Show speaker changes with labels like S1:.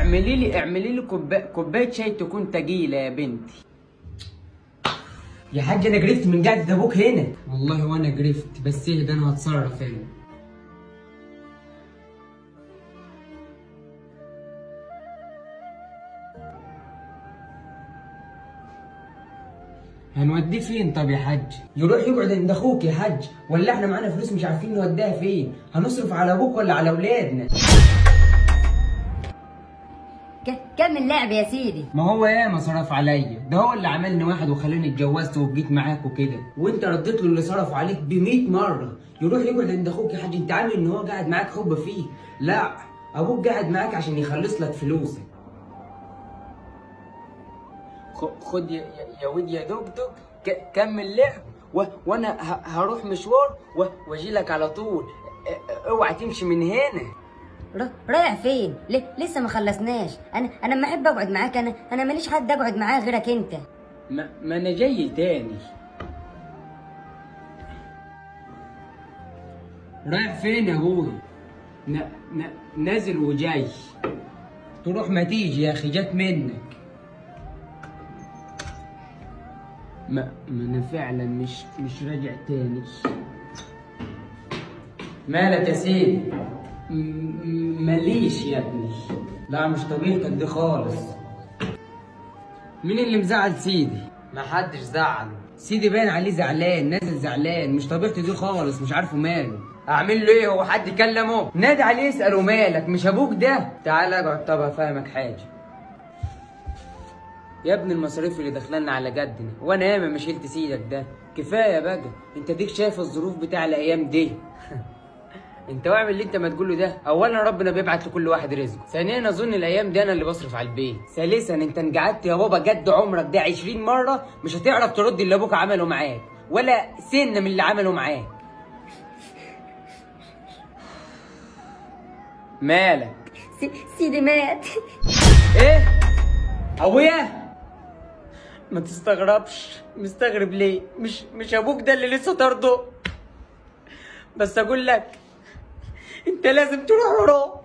S1: اعملي لي اعملي لي كوبايه كوبايه شاي تكون تقيله يا بنتي
S2: يا حاج انا جرفت من قعده ابوك هنا
S1: والله وانا جرفت بس اهدى انا هتصرف انا هنوديه فين طب يا حاج
S2: يروح يقعد عند اخوك يا حاج ولا احنا معانا فلوس مش عارفين نوديها فين هنصرف على ابوك ولا على اولادنا
S3: ك- كمل لعب يا سيدي
S1: ما هو ياما صرف عليا ده هو اللي عملني واحد وخلاني اتجوزت وجيت معاك وكده
S2: وانت رديت له اللي صرف عليك ب 100 مره يروح يقعد عند اخوك يا حاج انت عامل ان هو قاعد معاك حب فيه لا ابوك قاعد معاك عشان يخلص لك فلوسك
S1: خ- خد يا, يا- يا ود يا دوك دوك ك- كمل لعب و... وانا ه... هروح مشوار و... واجي لك على طول ا- ا- اوعى تمشي من هنا
S3: ر- رايح فين ل- لسه ما خلصناش انا انا ما احب اقعد معاك انا انا ماليش حد اقعد معاه غيرك انت
S1: ما, ما انا جاي تاني رايح فين يا ابوي ن... ن... نازل وجاي
S2: تروح ما تيجي يا اخي جت منك
S1: ما, ما انا فعلا مش مش راجع تاني
S2: مالك يا سيدي
S1: م... م- ماليش يا ابني
S2: لا مش طبيعتك دي خالص
S1: مين اللي مزعل سيدي
S2: ما حدش زعله سيدي باين عليه زعلان نازل زعلان مش طبيعته دي خالص مش عارفه ماله
S1: اعمل له ايه هو حد كلمه
S2: نادي عليه اساله مالك مش ابوك ده تعال اقعد طب افهمك حاجه
S1: يا ابن المصاريف اللي دخلنا على جدنا وانا ياما ما شلت سيدك ده كفايه بقى انت ديك شايف الظروف بتاع الايام دي انت واعمل اللي انت ما تقوله ده اولا ربنا بيبعت لكل واحد رزقه ثانيا اظن الايام دي انا اللي بصرف على البيت ثالثا انت انقعدت يا بابا جد عمرك ده 20 مره مش هتعرف ترد اللي ابوك عمله معاك ولا سن من اللي عمله معاك مالك
S3: سي- سيدي مات
S1: ايه ابويا ما تستغربش مستغرب ليه مش مش ابوك ده اللي لسه طرده بس اقول لك انت لازم تروح وراه